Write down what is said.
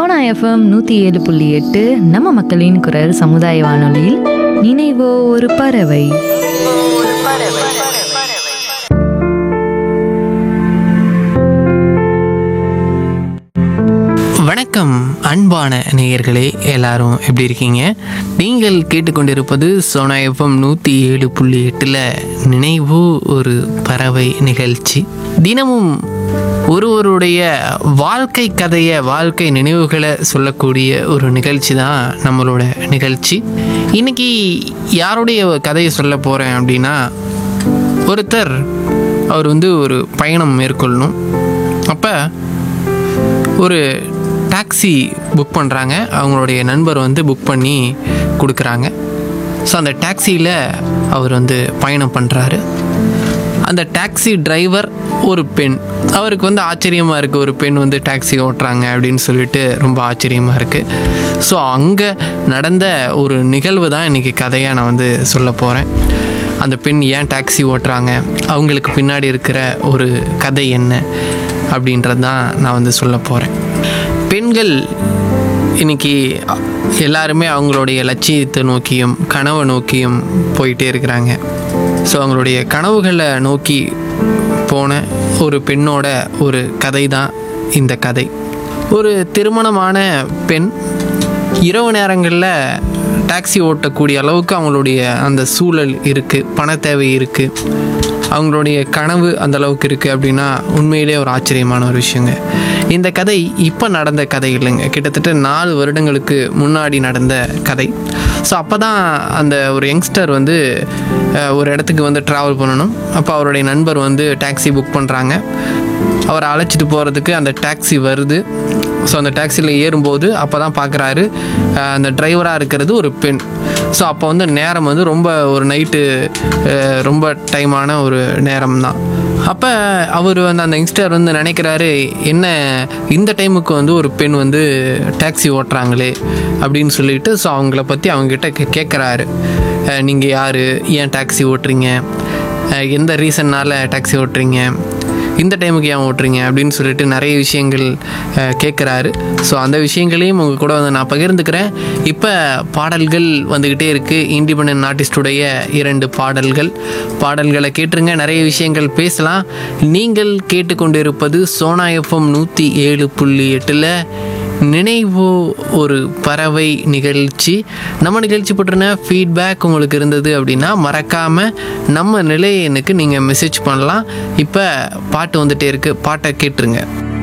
Sona FM நூற்றி ஏழு புள்ளி எட்டு நம்ம மக்களின் குரல் சமுதாய வானொலியில் நினைவோ ஒரு பறவை வணக்கம் அன்பான நேயர்களே எல்லாரும் எப்படி இருக்கீங்க நீங்கள் கேட்டுக்கொண்டிருப்பது சோனா எஃப்எம் நூற்றி ஏழு புள்ளி எட்டில் நினைவு ஒரு பறவை நிகழ்ச்சி தினமும் ஒருவருடைய வாழ்க்கை கதையை வாழ்க்கை நினைவுகளை சொல்லக்கூடிய ஒரு நிகழ்ச்சி தான் நம்மளோட நிகழ்ச்சி இன்னைக்கு யாருடைய கதையை சொல்ல போகிறேன் அப்படின்னா ஒருத்தர் அவர் வந்து ஒரு பயணம் மேற்கொள்ளணும் அப்போ ஒரு டாக்ஸி புக் பண்ணுறாங்க அவங்களுடைய நண்பர் வந்து புக் பண்ணி கொடுக்குறாங்க ஸோ அந்த டாக்ஸியில் அவர் வந்து பயணம் பண்ணுறாரு அந்த டாக்ஸி டிரைவர் ஒரு பெண் அவருக்கு வந்து ஆச்சரியமாக இருக்குது ஒரு பெண் வந்து டாக்ஸி ஓட்டுறாங்க அப்படின்னு சொல்லிட்டு ரொம்ப ஆச்சரியமாக இருக்குது ஸோ அங்கே நடந்த ஒரு நிகழ்வு தான் இன்றைக்கி கதையாக நான் வந்து சொல்ல போகிறேன் அந்த பெண் ஏன் டாக்ஸி ஓட்டுறாங்க அவங்களுக்கு பின்னாடி இருக்கிற ஒரு கதை என்ன அப்படின்றது தான் நான் வந்து சொல்ல போகிறேன் பெண்கள் இன்னைக்கு எல்லாருமே அவங்களுடைய லட்சியத்தை நோக்கியும் கனவை நோக்கியும் போயிட்டே இருக்கிறாங்க ஸோ அவங்களுடைய கனவுகளை நோக்கி போன ஒரு பெண்ணோட ஒரு கதை தான் இந்த கதை ஒரு திருமணமான பெண் இரவு நேரங்களில் டாக்ஸி ஓட்டக்கூடிய அளவுக்கு அவங்களுடைய அந்த சூழல் இருக்குது பண தேவை இருக்குது அவங்களுடைய கனவு அந்த அளவுக்கு இருக்குது அப்படின்னா உண்மையிலே ஒரு ஆச்சரியமான ஒரு விஷயங்க இந்த கதை இப்போ நடந்த கதை இல்லைங்க கிட்டத்தட்ட நாலு வருடங்களுக்கு முன்னாடி நடந்த கதை ஸோ அப்போ தான் அந்த ஒரு யங்ஸ்டர் வந்து அஹ், ஒரு இடத்துக்கு வந்து ட்ராவல் பண்ணணும் அப்போ அவருடைய நண்பர் வந்து டாக்ஸி புக் பண்ணுறாங்க அவரை அழைச்சிட்டு போகிறதுக்கு அந்த டாக்ஸி வருது ஸோ அந்த டாக்ஸியில் ஏறும்போது அப்போ தான் பார்க்குறாரு அந்த டிரைவராக இருக்கிறது ஒரு பெண் ஸோ அப்போ வந்து நேரம் வந்து ரொம்ப ஒரு நைட்டு ரொம்ப டைமான ஒரு நேரம் தான் அப்போ அவர் வந்து அந்த யங்ஸ்டர் வந்து நினைக்கிறாரு என்ன இந்த டைமுக்கு வந்து ஒரு பெண் வந்து டாக்ஸி ஓட்டுறாங்களே அப்படின்னு சொல்லிட்டு ஸோ அவங்கள பற்றி அவங்ககிட்ட கே கேட்குறாரு நீங்கள் யார் ஏன் டாக்ஸி ஓட்டுறீங்க அஹ் எந்த ரீசன்னால் டாக்ஸி ஓட்டுறீங்க இந்த டைமுக்கு ஏன் ஓட்டுறீங்க அப்படின்னு சொல்லிட்டு நிறைய விஷயங்கள் கேட்குறாரு ஸோ அந்த விஷயங்களையும் உங்கள் கூட வந்து நான் பகிர்ந்துக்கிறேன் இப்போ பாடல்கள் வந்துக்கிட்டே இருக்குது இண்டிபெண்ட் ஆர்டிஸ்டுடைய இரண்டு பாடல்கள் பாடல்களை கேட்டுருங்க நிறைய விஷயங்கள் பேசலாம் நீங்கள் கேட்டுக்கொண்டிருப்பது சோனா எஃப்எம் நூற்றி ஏழு புள்ளி எட்டில் நினைவு ஒரு பறவை நிகழ்ச்சி நம்ம நிகழ்ச்சி பற்றின ஃபீட்பேக் உங்களுக்கு இருந்தது அப்படின்னா மறக்காமல் நம்ம நிலையனுக்கு நீங்கள் மெசேஜ் பண்ணலாம் இப்போ பாட்டு வந்துட்டே இருக்குது பாட்டை கேட்டுருங்க